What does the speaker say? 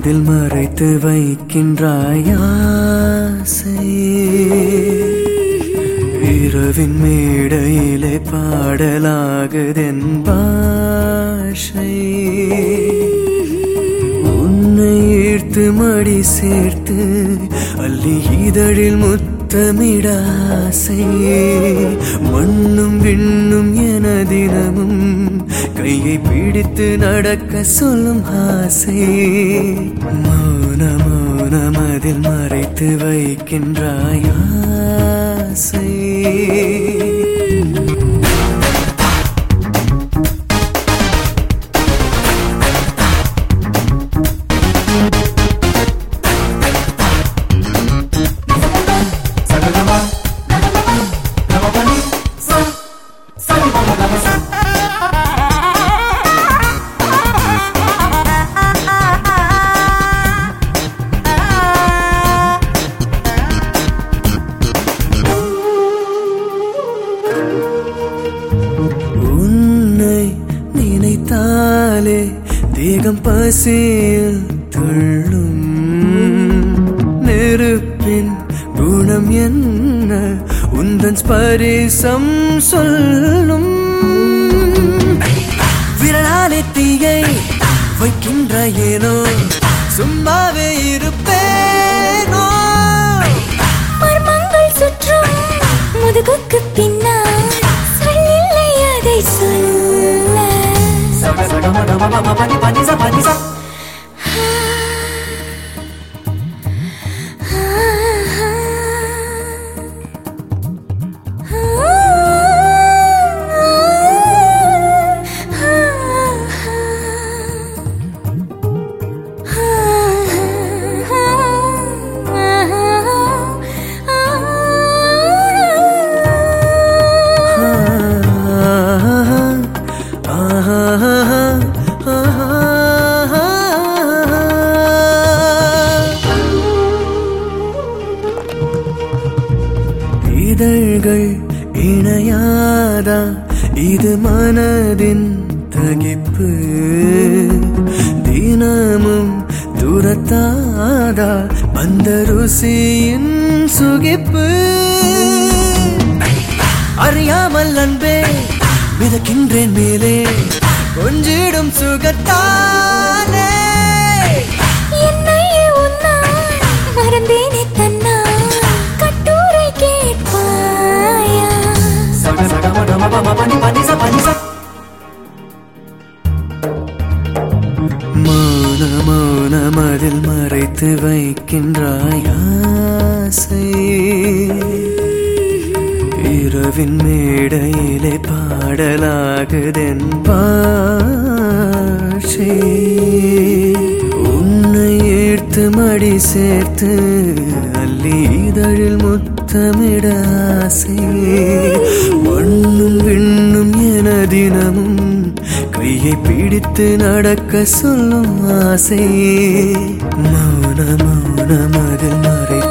மனதில் மறைத்து வைக்கின்றாய் ஆசை இரவின் மேடையிலே பாடலாகுதென் பாஷை உன்னை ஈர்த்து மடி சேர்த்து அள்ளி இதழில் முத்தமிடாசை மண்ணும் விண்ணும் என தினமும் கையை பிடித்து நடக்க சொல்லும் ஆசை மௌன மௌனம் அதில் மறைத்து வைக்கின்றாய் ஆசை உன்னை நினைத்தாலே தேகம் பசியில் துள்ளும் நெருப்பின் குணம் என்ன உந்தன் ஸ்பரிசம் சொல்லும் விரலாலே தீயை வைக்கின்ற ஏனோ சும்மாவே இருப்பேனோ மர்மங்கள் சுற்றும் முதுகுக்கு பின்னால் சொல்லில்லை அதை சொல்ல இதழ்கள் இணையாதா இது மனதின் தகிப்பு தினமும் துரத்தாதா அந்த ருசியின் சுகிப்பு அறியாமல் அன்பே மிதக்கின்றேன் மேலே கொஞ்சிடும் சுகத்தானே என்னையே உன்னால் மறந்தேனே தன்னால் கட்டுரை கேட்பாயா மௌன மௌனம் அதில் மறைத்து வைக்கின்றாய் ஆசை இரவின் மேடையிலே பாடலாகுதென் பாஷை உன்னை ஈர்த்து மடி சேர்த்து அள்ளி இதழில் முத்தமிட ஆசை மண்ணும் விண்ணும் என தினமும் கையை பிடித்து நடக்க சொல்லும் ஆசை மௌன மௌனம் அதில் மறை